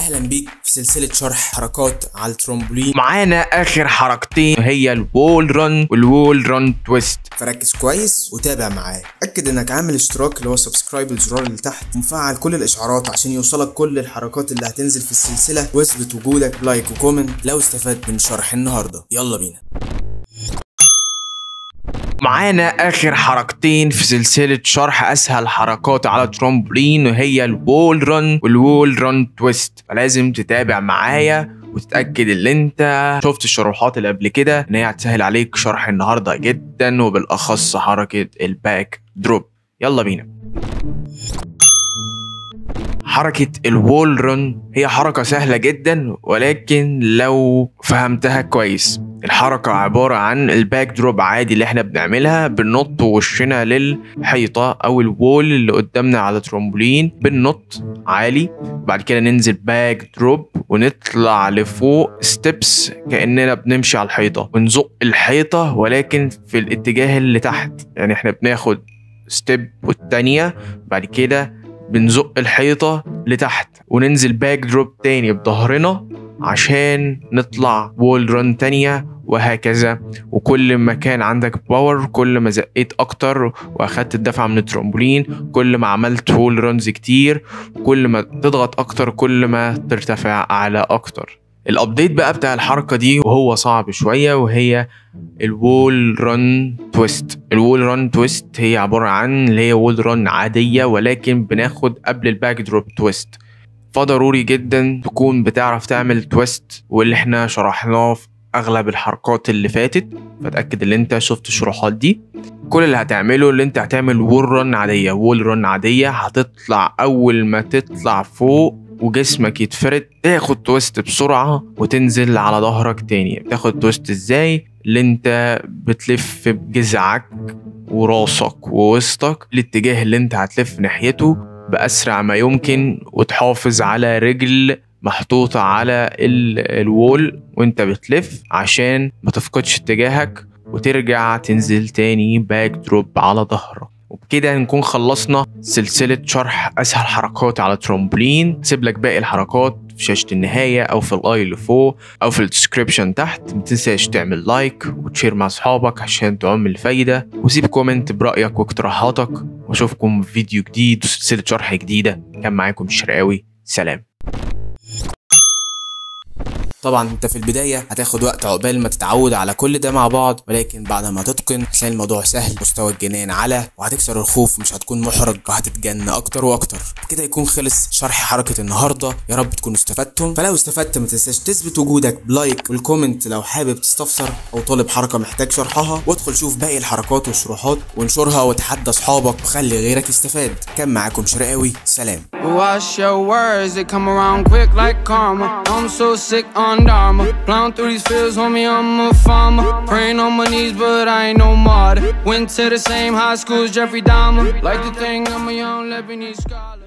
اهلا بيك في سلسله شرح حركات على الترومبولين معانا اخر حركتين هي الوول رن والوول رن تويست فركز كويس وتابع معايا اكد انك عامل اشتراك اللي هو سبسكرايب الزرار اللي تحت ومفعل كل الاشعارات عشان يوصلك كل الحركات اللي هتنزل في السلسله واثبت وجودك بلايك وكومنت لو استفدت من شرح النهارده يلا بينا معانا اخر حركتين في سلسله شرح اسهل حركات على الترومبولين وهي الوول رن والوول رن تويست فلازم تتابع معايا وتتاكد ان انت شفت الشروحات اللي قبل كده ان هي هتسهل عليك شرح النهارده جدا وبالاخص حركه الباك دروب يلا بينا حركة الوول رن هي حركة سهلة جدا ولكن لو فهمتها كويس الحركة عبارة عن الباك دروب عادي اللي احنا بنعملها بننط وشنا للحيطة او الوول اللي قدامنا على ترومبولين بننط عالي بعد كده ننزل باك دروب ونطلع لفوق ستيبس كأننا بنمشي على الحيطة ونزق الحيطة ولكن في الاتجاه اللي تحت يعني احنا بناخد ستيب والتانية بعد كده بنزق الحيطة لتحت وننزل باك دروب تاني بظهرنا عشان نطلع وول رن تانية وهكذا وكل ما كان عندك باور كل ما زقيت اكتر واخدت الدفعة من الترامبولين كل ما عملت وول رنز كتير وكل ما تضغط اكتر كل ما ترتفع اعلى اكتر الابديت بقى بتاع الحركة دي وهو صعب شوية وهي الوول رن تويست الوول رن تويست هي عبارة عن اللي هي وول رن عادية ولكن بناخد قبل الباك دروب تويست فضروري جدا تكون بتعرف تعمل تويست واللي احنا شرحناه في اغلب الحركات اللي فاتت فتاكد ان انت شفت الشروحات دي كل اللي هتعمله اللي انت هتعمل وول رن عاديه وول رن عاديه هتطلع اول ما تطلع فوق وجسمك يتفرد تاخد تويست بسرعة وتنزل على ظهرك تاني بتاخد تويست ازاي اللي انت بتلف بجذعك وراسك ووسطك الاتجاه اللي انت هتلف ناحيته بأسرع ما يمكن وتحافظ على رجل محطوطة على ال- الوول وانت بتلف عشان ما تفقدش اتجاهك وترجع تنزل تاني باك دروب على ظهرك وبكده نكون خلصنا سلسلة شرح أسهل حركات على ترومبولين سيب لك باقي الحركات في شاشة النهاية أو في الآي اللي فوق أو في الديسكريبشن تحت متنساش تعمل لايك وتشير مع أصحابك عشان تعم الفايدة وسيب كومنت برأيك واقتراحاتك وأشوفكم في فيديو جديد وسلسلة شرح جديدة كان معاكم الشرقاوي سلام طبعا انت في البدايه هتاخد وقت عقبال ما تتعود على كل ده مع بعض ولكن بعد ما تتقن هتلاقي الموضوع سهل مستوى الجنان على وهتكسر الخوف مش هتكون محرج وهتتجن اكتر واكتر كده يكون خلص شرح حركه النهارده يا رب تكونوا استفدتم فلو استفدت ما تنساش تثبت وجودك بلايك والكومنت لو حابب تستفسر او طالب حركه محتاج شرحها وادخل شوف باقي الحركات والشروحات وانشرها وتحدى اصحابك وخلي غيرك يستفاد كان معاكم شرقاوي سلام Wash your words, they come around quick like karma. I'm so sick on Dharma. Plowing through these fields, homie, I'm a farmer. Praying on my knees, but I ain't no martyr. Went to the same high school as Jeffrey Dahmer. Like to think I'm a young Lebanese scholar.